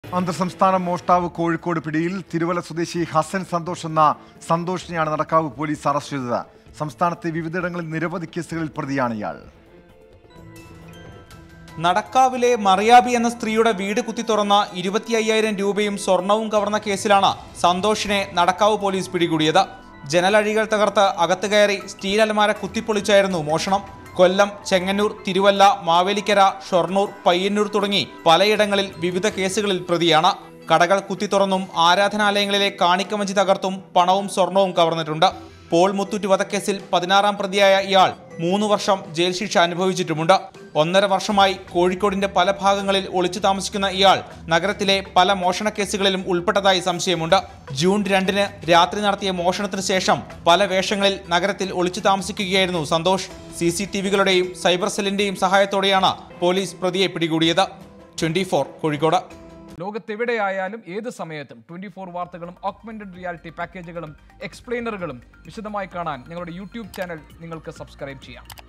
അന്തർ സംസ്ഥാന മോഷ്ടാവ് കോഴിക്കോട് പിടിയിൽ തിരുവല്ല സ്വദേശി ഹസൻ സന്തോഷ് എന്ന സന്തോഷിനെയാണ് നടക്കാവ് പോലീസ് അറസ്റ്റ് ചെയ്തത് സംസ്ഥാനത്തെ വിവിധയിടങ്ങളിൽ നിരവധി കേസുകളിൽ പ്രതിയാണ് ഇയാൾ നടക്കാവിലെ മറിയാബി എന്ന സ്ത്രീയുടെ വീട് കുത്തി തുറന്ന ഇരുപത്തി അയ്യായിരം രൂപയും സ്വർണവും കവർന്ന കേസിലാണ് സന്തോഷിനെ നടക്കാവ് പോലീസ് പിടികൂടിയത് ജനലഴികൾ തകർത്ത് അകത്ത് കയറി സ്റ്റീൽ അലമാര കുത്തിപ്പൊളിച്ചായിരുന്നു മോഷണം കൊല്ലം ചെങ്ങന്നൂർ തിരുവല്ല മാവേലിക്കര ഷൊർണൂർ പയ്യന്നൂർ തുടങ്ങി പലയിടങ്ങളിൽ വിവിധ കേസുകളിൽ പ്രതിയാണ് കടകൾ കുത്തി തുറന്നും ആരാധനാലയങ്ങളിലെ കാണിക്കമഞ്ചി തകർത്തും പണവും സ്വർണവും കവർന്നിട്ടുണ്ട് പോൾ മുത്തൂറ്റ് വധക്കേസിൽ പതിനാറാം പ്രതിയായ ഇയാൾ മൂന്ന് വർഷം ജയിൽ ശിക്ഷ അനുഭവിച്ചിട്ടുമുണ്ട് ഒന്നര വർഷമായി കോഴിക്കോടിന്റെ പല ഭാഗങ്ങളിൽ ഒളിച്ചു താമസിക്കുന്ന ഇയാൾ നഗരത്തിലെ പല മോഷണ കേസുകളിലും ഉൾപ്പെട്ടതായി സംശയമുണ്ട് ജൂൺ രണ്ടിന് രാത്രി നടത്തിയ മോഷണത്തിന് ശേഷം പല വേഷങ്ങളിൽ നഗരത്തിൽ ഒളിച്ചു താമസിക്കുകയായിരുന്നു സന്തോഷ് സി സി ടി വികളുടെയും സൈബർ സെല്ലിന്റെയും സഹായത്തോടെയാണ് പോലീസ് പ്രതിയെ പിടികൂടിയത് ട്വന്റി കോഴിക്കോട് ലോകത്തെവിടെയായാലും ഏത് സമയത്തും ട്വന്റി ഫോർ വാർത്തകളും ഓഗ്മെന്റഡ് റിയാലിറ്റി പാക്കേജുകളും എക്സ്പ്ലെയിനറുകളും വിശദമായി കാണാൻ ഞങ്ങളുടെ യൂട്യൂബ് ചാനൽ നിങ്ങൾക്ക് സബ്സ്ക്രൈബ് ചെയ്യാം